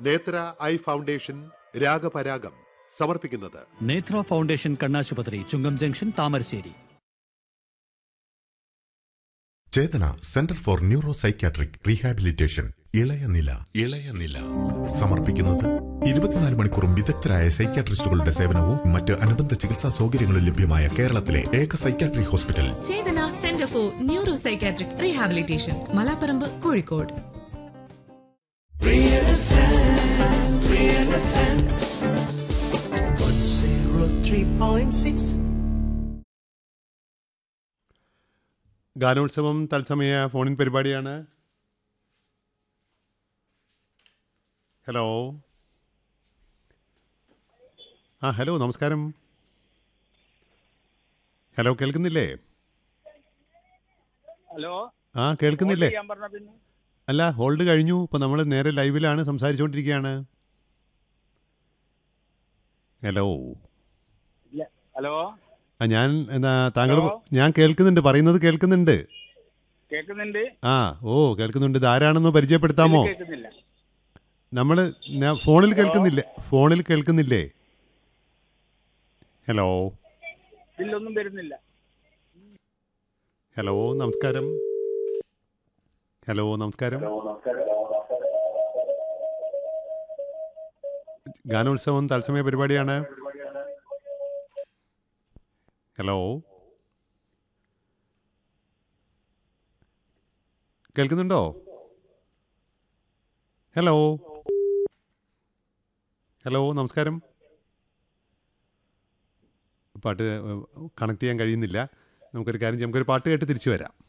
നേത്ര eye foundation രാഗപരാഗം സമർപ്പിക്കുന്നത് Nethra foundation കണ്ണാശുപത്രി Chungam junction Thamarassery Chetana centre for neuro psychiatric rehabilitation ഇളയ നില ഇളയ നില സമർപ്പിക്കുന്നത് ഇരുപത്തിനാല് മണിക്കൂറും വിദഗ്ധരായ സൈക്യാട്രിസ്റ്റുകളുടെ സേവനവും മറ്റ് അനുബന്ധ ചികിത്സാ സൗകര്യങ്ങളും ലഭ്യമായ കേരളത്തിലെ ഏക psychiatry hospital Chetana centre for neuro psychiatric rehabilitation Malaparamba Kozhikode One zero three point six. ഗാനോത്സവം തത്സമയ ഫോണിൻ പരിപാടിയാണ് ഹലോ ആ ഹലോ നമസ്കാരം ഹലോ കേൾക്കുന്നില്ലേ ഹലോ ആ കേൾക്കുന്നില്ലേ ചെയ്യാൻ പറഞ്ഞ പിന്നെ അല്ല ഹോൾഡ് കഴിഞ്ഞു ഇപ്പം നമ്മൾ നേരെ ലൈവിലാണ് സംസാരിച്ചുകൊണ്ടിരിക്കുകയാണ് ഹലോ ഇല്ല ഹലോ ആ ഞാൻ എന്താ താങ്കൾ ഹലോ? ഞാൻ കേൾക്കുന്നുണ്ട് പറയുന്നത് കേൾക്കുന്നുണ്ട് കേൾക്കുന്നുണ്ട് ആ ഓ കേൾക്കുന്നുണ്ട് ഇത് ആരാണെന്ന് പരിചയപ്പെടുത്താമോ ഇതിൽ കേൾക്കുന്നില്ല നമ്മൾ ഫോണിൽ കേൾക്കുന്നില്ലേ ഫോണിൽ കേൾക്കുന്നില്ലേ ഹലോ ഇതിലൊന്നും വരുന്നില്ല ഹലോ നമസ്കാരം ഹലോ നമസ്കാരം ഗാനോത്സവം തത്സമയ പരിപാടിയാണ് ഹലോ കേൾക്കുന്നുണ്ടോ ഹലോ ഹലോ നമസ്കാരം പാട്ട് കണക്ട് ചെയ്യാൻ കഴിയുന്നില്ല നമുക്കൊരു കാര്യം ചെയ്യാം നമുക്കൊരു പാട്ട് കേട്ട് തിരിച്ചു വരാം